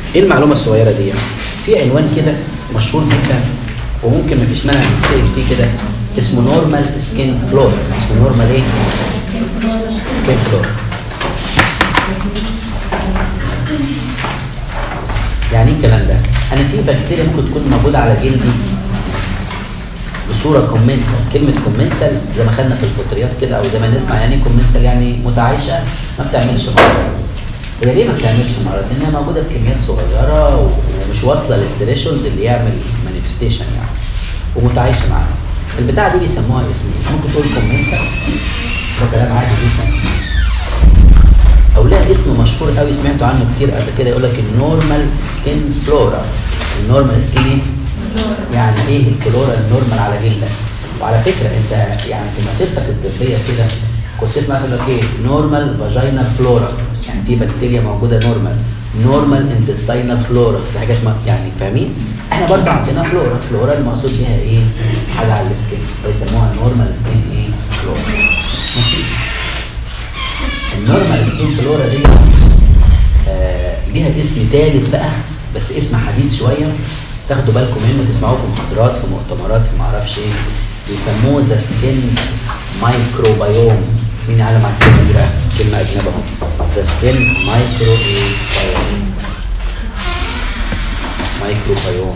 ايه المعلومه الصغيره دي في عنوان كده مشهور جدا وممكن مفيش مانع نتسال فيه كده اسمه نورمال سكين فلور اسمه نورمال ايه سكين فلور يعني ايه الكلام ده انا في بكتيريا ممكن تكون موجوده على جلدي بصوره كومنسال كلمه كومنسال زي ما خدنا في الفطريات كده او زي ما نسمع يعني ايه كومنسال يعني متعايشه ما بتعملش مرض هي ليه ما بتعملش مرض؟ لانها موجوده بكميات صغيره و- ومش واصله للثريشولد اللي يعمل مانيفستيشن يعني ومتعايشه معاها البتاعه دي بيسموها اسم ايه؟ ممكن تقول كومنسال ده كلام عادي جدا او لها اسم مشهور قوي سمعتوا عنه كتير قبل كده يقول لك النورمال سكين فلورا النورمال سكين ايه؟ يعني ايه الفلورا النورمال على جلدك وعلى فكره انت يعني في مسيرتك الطبيه كده كنت تسمع مثلا لك ايه نورمال فاجينال فلورا يعني في بكتيريا موجوده نورمال نورمال انتستينال فلورا دي حاجات ما يعني فاهمين احنا برضه عندنا فلورا فلورا المقصود بيها ايه حاجه على السكين فيسموها نورمال سكين ايه فلورا ماشي النورمال سكين فلورا دي آه ليها اسم ثالث بقى بس اسم حديث شويه تاخدوا بالكم منه تسمعوه في محاضرات في مؤتمرات في معرفش ايه بيسموه ذا سكين مايكروبيوم مين يعلم عن الكلمه دي بقى؟ كلمه اجنبيه اهو ذا سكين مايكرو بيوم مايكروبيوم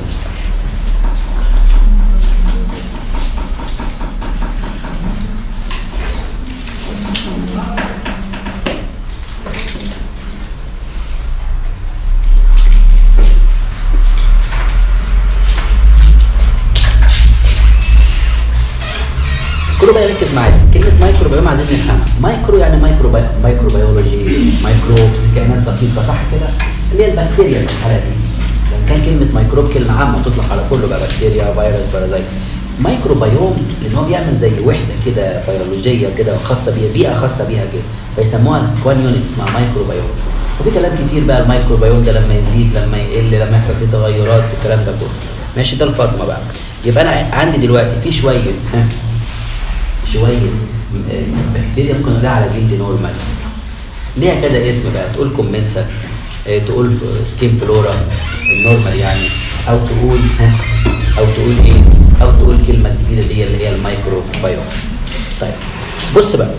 كله بقى يركز معايا كلمه مايكرو بيوم عايزين نفهمها مايكرو يعني مايكرو بي... مايكرو بيولوجي مايكروبس كائنات دقيقه صح كده اللي هي البكتيريا في الحاله دي لان كان كلمه ميكروب كلمه عامه تطلق على كله بقى بكتيريا فيروس بارازيت مايكرو بيوم لان هو بيعمل زي وحده كده بيولوجيه كده خاصه بيها بيئه خاصه بيها كده فيسموها كوان يونت اسمها مايكرو بيوم وفي كلام كتير بقى المايكرو بيوم ده لما يزيد لما يقل لما يحصل فيه تغيرات والكلام ده كله ماشي ده الفاطمه بقى يبقى انا عندي دلوقتي في شويه ها شويه آه، بكتيريا ممكن نلاقيها على جلد نورمال ليها كذا اسم بقى تقول كومنسا آه، تقول ف- سكين فلورا النورمال يعني او تقول ها او تقول ايه او تقول كلمه جديده دي اللي هي المايكرو بايوم طيب بص بقى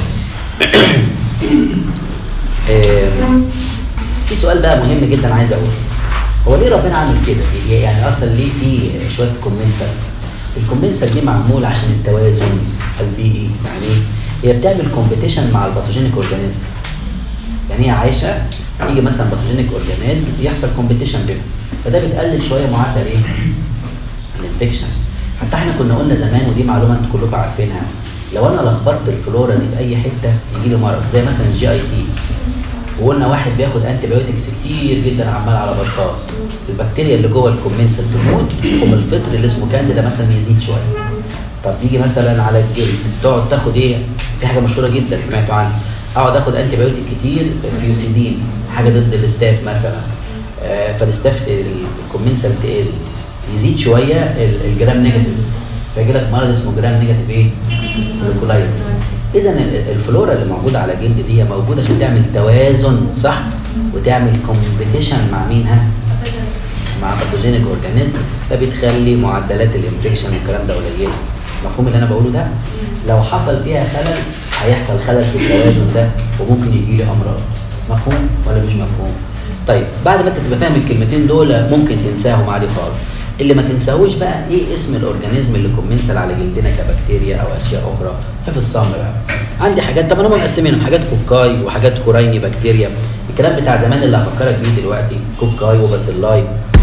آم، في سؤال بقى مهم جدا عايز اقوله هو ليه ربنا عامل كده؟ هي يعني اصلا ليه في شويه كومنسا؟ الكومبنسر دي معمول عشان التوازن البيئي يعني ايه؟ هي بتعمل كومبيتيشن مع الباثوجينيك اورجانيزم يعني هي عايشه يجي مثلا باثوجينيك اورجانيزم يحصل كومبيتيشن بينهم فده بتقلل شويه معدل ايه؟ الانفكشن حتى احنا كنا قلنا زمان ودي معلومه انتوا كلكم عارفينها لو انا لخبطت الفلورا دي في اي حته يجي لي مرض زي مثلا الجي اي تي وقلنا واحد بياخد انتي بايوتكس كتير جدا عمال على بطال البكتيريا اللي جوه الكومنسل تموت ومن الفطر اللي اسمه كانديدا مثلا يزيد شويه طب يجي مثلا على الجلد تقعد تاخد ايه في حاجه مشهوره جدا سمعتوا عنها اقعد اخد انتي بايوتيك كتير فيوسيدين حاجه ضد الاستاف مثلا آه فالاستاف الكومنسل تقل يزيد شويه ال- الجرام نيجاتيف فيجي لك مرض اسمه جرام نيجاتيف ايه؟ سيركولايتس اذا ال- الفلورا اللي موجوده على جلد دي هي موجوده عشان تعمل توازن صح؟ وتعمل كومبيتيشن مع مين ها؟ مع باثوجينيك اورجانيزم فبتخلي معدلات الانفكشن والكلام ده قليله مفهوم اللي انا بقوله ده؟ لو حصل فيها خلل هيحصل خلل في التوازن ده وممكن يجي لي امراض مفهوم ولا مش مفهوم؟ طيب بعد ما انت تبقى فاهم الكلمتين دول ممكن تنساهم عادي خالص اللي ما تنساهوش بقى ايه اسم الاورجانيزم اللي كومنسل على جلدنا كبكتيريا او اشياء اخرى حفظ صم بقى عندي حاجات طبعا هم مقسمينهم حاجات كوكاي وحاجات كورايني بكتيريا الكلام بتاع زمان اللي هفكرك بيه دلوقتي كوكاي وباسيلاي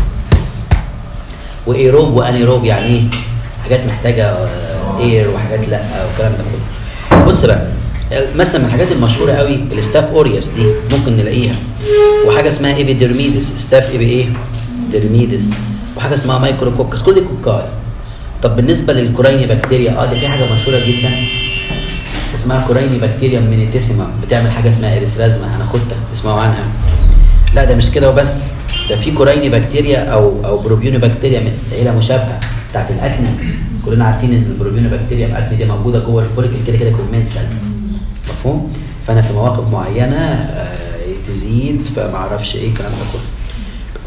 وايروب وانيروب يعني ايه حاجات محتاجه آه، اير وحاجات لا والكلام ده كله بص بقى مثلا من الحاجات المشهوره قوي الستاف اوريوس دي ممكن نلاقيها وحاجه اسمها ايبيديرميدس ستاف ايبي ايه ديرميدس وحاجه اسمها مايكروكوكس كل دي كوكاي طب بالنسبه للكوريني بكتيريا اه دي في حاجه مشهوره جدا اسمها كوريني بكتيريا مينيتيسيما بتعمل حاجه اسمها اريثرازما هناخدها تسمعوا عنها لا ده مش كده وبس ده في كوريني بكتيريا او او بروبيوني بكتيريا من عيله مشابهه بتاعت الاكني كلنا عارفين ان البروبيوني بكتيريا الاكني دي موجوده جوه الفوليكل كده كده كومنسال مفهوم فانا في مواقف معينه آه، تزيد فما اعرفش ايه الكلام ده كله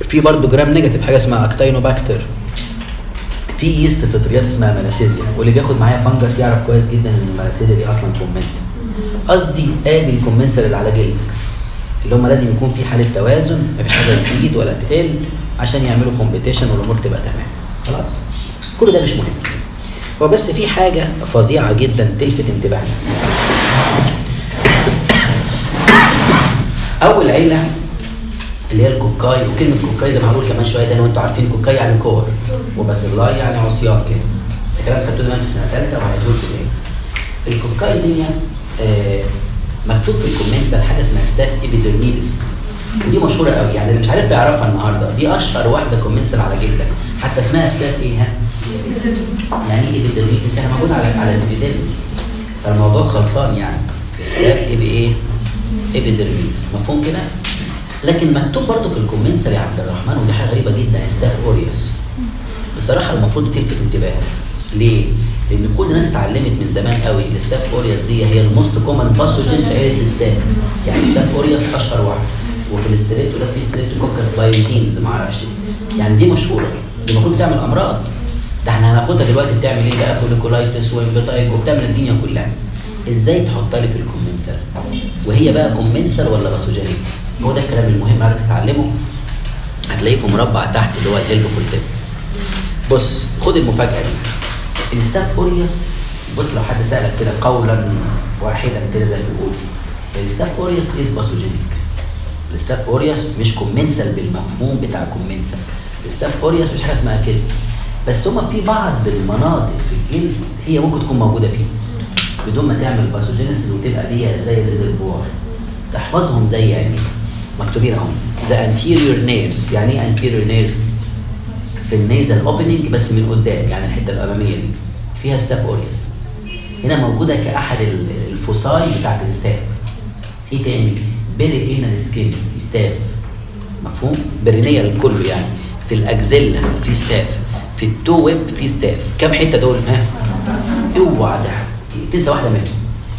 في برضه جرام نيجاتيف حاجه اسمها اكتاينوباكتر في يست فطريات اسمها ملاسيزيا واللي بياخد معايا فانجس يعرف كويس جدا ان الملاسيزيا دي اصلا كومنسل قصدي ادي الكومنسل اللي على جلدك اللي هم لازم يكون في حاله توازن مفيش حاجه تزيد ولا تقل عشان يعملوا كومبيتيشن والامور تبقى تمام خلاص كل ده مش مهم هو بس في حاجه فظيعه جدا تلفت انتباهنا اول عيله اللي هي الكوكاي وكلمه كوكاي زي ما هقول كمان شويه تاني وانتوا عارفين كوكاي يعني كور وباسيلاي يعني عصيان كده الكلام ده خدتوه زمان في سنه ثالثه وهيدور في ايه الكوكاي دي آه مكتوب في الكومنسال حاجه اسمها ستاف ايبيدرميدس ودي مشهوره قوي يعني اللي مش عارف يعرفها النهارده دي اشهر واحده كومنسال على جلدك حتى اسمها ستاف ايه ها؟ يعني ايه ايبيدرميدس؟ يعني موجود على على الابيدرميس فالموضوع خلصان يعني ستاف ايه بايه؟ ايبيدرميدس مفهوم كده؟ لكن مكتوب برضه في الكومنسال يا عبد الرحمن ودي حاجه غريبه جدا ستاف اوريوس بصراحه المفروض تلفت انتباهك ليه؟ لان كل الناس اتعلمت من زمان قوي الستاف اوريوس دي هي الموست كومن باثوجين في عيله الستاف يعني ستاف اوريوس اشهر واحد وفي الاستريت يقول لك في ستريبتوكوكس بايوتينز ما اعرفش يعني دي مشهوره دي المفروض بتعمل امراض ده احنا هناخدها دلوقتي بتعمل ايه بقى فوليكولايتس وامبيتايج وبتعمل الدنيا كلها ازاي تحطها لي في الكومنسال وهي بقى كومنسال ولا باثوجينيك هو ده الكلام المهم عايزك تتعلمه هتلاقيه في مربع تحت اللي هو الهيلبفول تيب بص خد المفاجاه دي الستاف اوريوس بص لو حد سالك كده قولا واحدا كده زي ما بيقول الستاف اوريوس از باثوجينيك الستاف اوريوس مش كومنسال بالمفهوم بتاع كومنسال الستاف اوريوس مش حاجه اسمها كده بس هما في بعض المناطق في الجلد هي ممكن تكون موجوده فيه بدون ما تعمل باثوجينيسيس وتبقى دي زي ريزرفوار تحفظهم زي يعني مكتوبين اهم ذا انتيريور نيرز يعني ايه انتيريور نيرز في النيزل اوبننج بس من قدام يعني الحته الاماميه دي فيها ستاف اوريوس هنا موجوده كاحد الفصاي بتاعت الستاف ايه تاني بيري هنا السكين في ستاف مفهوم برينيه للكل يعني في الاكزيلا في ستاف في التو ويب في ستاف كام حته دول ها اوعى ده تنسى واحده منهم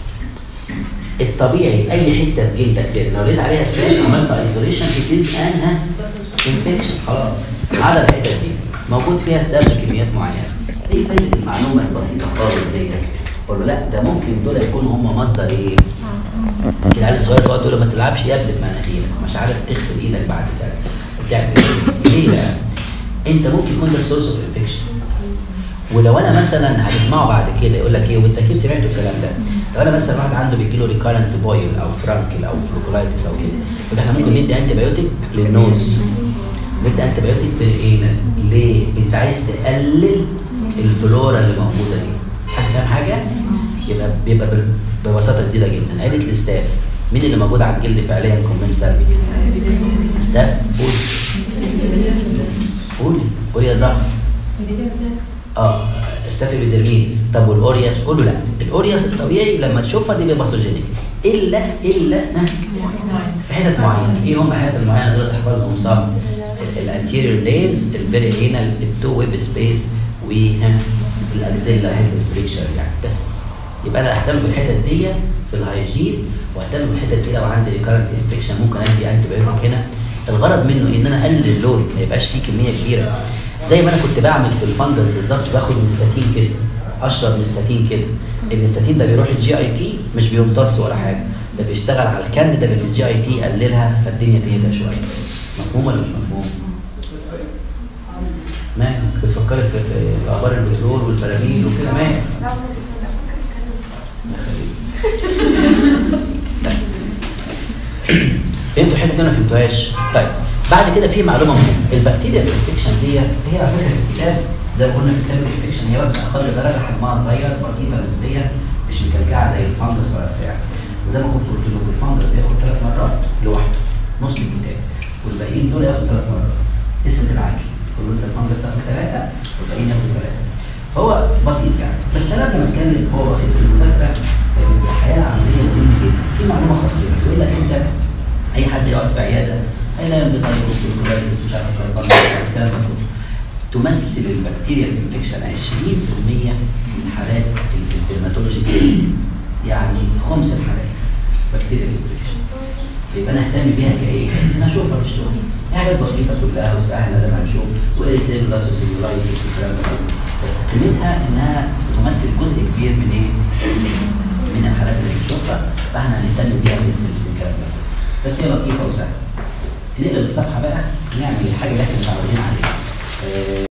الطبيعي اي حته في جلدك كده لو لقيت عليها ستاف عملت ايزوليشن اتيز انها انفكشن خلاص على الحته دي موجود فيها ستاف بكميات معينه ايه فايده المعلومه البسيطه خالص دي اقول له لا ده ممكن دول يكونوا هم مصدر ايه العيال الصغير تقعد تقول له ما تلعبش يبلد مناخيرك مش عارف تغسل ايدك بعد كده بتعمل ايه ليه بقى انت ممكن يكون ده السورس اوف انفكشن ولو انا مثلا هتسمعه بعد كده يقول لك ايه وانت اكيد سمعتوا الكلام ده لو انا مثلا واحد عنده بيجي له ريكارنت بويل او فرانكل او فلوكولايتس او كده يقول احنا ممكن ندي انتي بايوتيك للنوز ندي انتي بايوتيك للانال ليه؟ انت عايز تقلل الفلورا اللي موجوده دي حد فاهم حاجه؟ يبقى بيبقى ببساطه شديده جدا عيله الاستاف مين اللي موجود على الجلد فعليا كومنسال ستاف قول قولي قولي يا زهر اه ستاف ابيدرميز طب والاورياس قول له لا الاورياس الطبيعي لما تشوفها دي باثوجينيك الا الا في حتت معينه ايه هم الحتت المعينه دول تحفظهم صعب الانتيريور لايرز البيري هنا التو ويب سبيس والاكزيلا هيد بريكشر يعني بس يبقى انا اهتم بالحتت دي في الهايجين واهتم بالحتت دي لو عندي ريكارنت انفكشن ممكن ادي انتي بايوتيك هنا الغرض منه ان انا اقلل اللود ما يبقاش فيه كميه كبيره زي ما انا كنت بعمل في الفندل بالظبط باخد نستاتين كده اشرب نستاتين كده النستاتين ده بيروح الجي اي تي مش بيمتص ولا حاجه ده بيشتغل على الكانديدا اللي في الجي اي تي يقللها فالدنيا تهدى شويه مفهوم ولا مش مفهوم؟ مالك بتفكري في, في, في اخبار البترول والبراميل وكده مالك فهمتوا الحته دي انا ما فهمتوهاش طيب بعد كده في معلومه مهمه البكتيريا الانفكشن دي هي على فكره الكتاب زي ما قلنا في كتاب الانفكشن هي وقت اقل درجه حجمها صغير بسيطه نسبيا مش مكلكعه زي الفانجس ولا بتاع وزي ما كنت قلت لكم الفانجس بياخد ثلاث مرات لوحده نص الكتاب والباقيين دول ياخدوا ثلاث مرات اسم العاكي يقولوا انت الفانجس تاخد ثلاثه والباقيين ياخدوا ثلاثه فهو بسيط يعني بس انا لما اتكلم هو بسيط في المذاكره الحياه العمليه مهمه جدا في معلومه خطيره يقول لك انت اي حد يقعد في عياده هينام بطريقه الكولايتس مش عارف الكلام ده كله تمثل البكتيريا الانفكشن 20% من حالات الدرماتولوجي يعني خمس الحالات بكتيريا الانفكشن يبقى انا اهتم بيها كايه؟ ان انا اشوفها في الشغل هي حاجات بسيطه كلها وسهله زي ما هنشوف والسيلولاس والسيلولايتس والكلام ده كله بس قيمتها انها تمثل جزء كبير من ايه؟ من الحالات اللي بنشوفها فاحنا هنهتم بيها في في الكلام ده بس هي لطيفه وسهله نقلب الصفحه بقى نعمل الحاجه اللي احنا متعودين عليها آه،